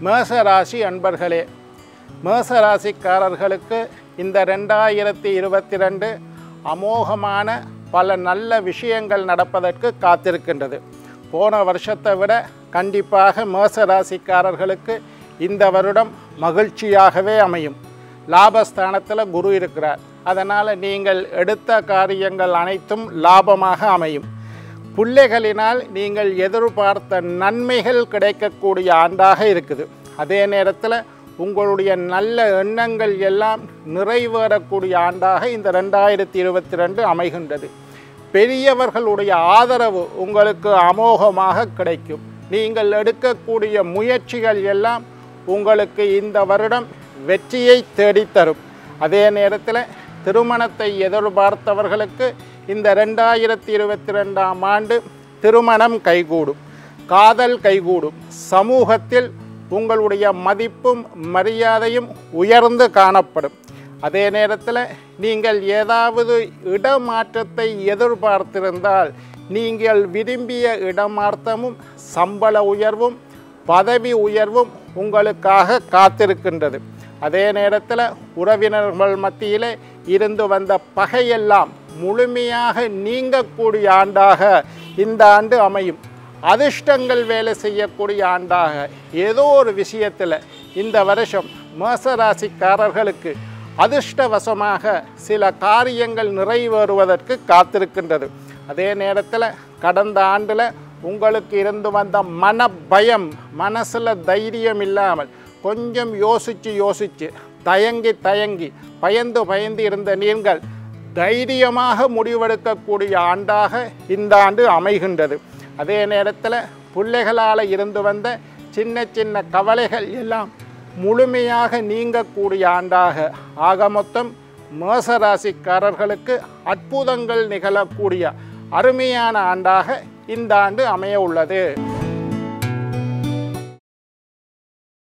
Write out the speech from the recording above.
மேசராசி அன்பர்களே மேசராசிக்காரர்களுக்கு இந்த ரெண்டாயிரத்தி இருபத்தி ரெண்டு அமோகமான பல நல்ல விஷயங்கள் நடப்பதற்கு காத்திருக்கின்றது போன வருஷத்தை விட கண்டிப்பாக மேசராசிக்காரர்களுக்கு இந்த வருடம் மகிழ்ச்சியாகவே அமையும் லாபஸ்தானத்தில் குரு இருக்கிறார் அதனால் நீங்கள் எடுத்த காரியங்கள் அனைத்தும் லாபமாக அமையும் பிள்ளைகளினால் நீங்கள் எதிர்பார்த்த நன்மைகள் கிடைக்கக்கூடிய ஆண்டாக இருக்குது அதே நேரத்தில் உங்களுடைய நல்ல எண்ணங்கள் எல்லாம் நிறைவேறக்கூடிய ஆண்டாக இந்த ரெண்டாயிரத்தி இருபத்தி ரெண்டு அமைகின்றது பெரியவர்களுடைய ஆதரவு உங்களுக்கு அமோகமாக கிடைக்கும் நீங்கள் எடுக்கக்கூடிய முயற்சிகள் எல்லாம் உங்களுக்கு இந்த வருடம் வெற்றியை தேடித்தரும் அதே நேரத்தில் திருமணத்தை எதிர்பார்த்தவர்களுக்கு இந்த ரெண்டாயிரத்தி இருபத்தி ரெண்டாம் ஆண்டு திருமணம் கைகூடும் காதல் கைகூடும் சமூகத்தில் உங்களுடைய மதிப்பும் மரியாதையும் உயர்ந்து காணப்படும் அதே நேரத்தில் நீங்கள் ஏதாவது இடமாற்றத்தை எதிர்பார்த்திருந்தால் நீங்கள் விரும்பிய இடமாற்றமும் சம்பள உயர்வும் பதவி உயர்வும் உங்களுக்காக காத்திருக்கின்றது அதே நேரத்தில் உறவினர்கள் மத்தியிலே இருந்து வந்த பகையெல்லாம் முழுமையாக நீங்கக்கூடிய ஆண்டாக இந்த ஆண்டு அமையும் அதிர்ஷ்டங்கள் வேலை செய்யக்கூடிய ஆண்டாக ஏதோ ஒரு விஷயத்தில் இந்த வருஷம் மேசராசிக்காரர்களுக்கு அதிர்ஷ்டவசமாக சில காரியங்கள் நிறைவேறுவதற்கு காத்திருக்கின்றது அதே நேரத்தில் கடந்த ஆண்டில் உங்களுக்கு இருந்து வந்த மன பயம் மனசில் தைரியம் இல்லாமல் கொஞ்சம் யோசித்து யோசித்து தயங்கி தயங்கி பயந்து பயந்து இருந்த நீங்கள் தைரியமாக முடிவெடுக்கக்கூடிய ஆண்டாக இந்த ஆண்டு அமைகின்றது அதே நேரத்தில் பிள்ளைகளால் இருந்து வந்த சின்ன சின்ன கவலைகள் எல்லாம் முழுமையாக நீங்கக்கூடிய ஆண்டாக ஆக மொத்தம் மேசராசிக்காரர்களுக்கு அற்புதங்கள் நிகழக்கூடிய அருமையான ஆண்டாக இந்த ஆண்டு அமைய உள்ளது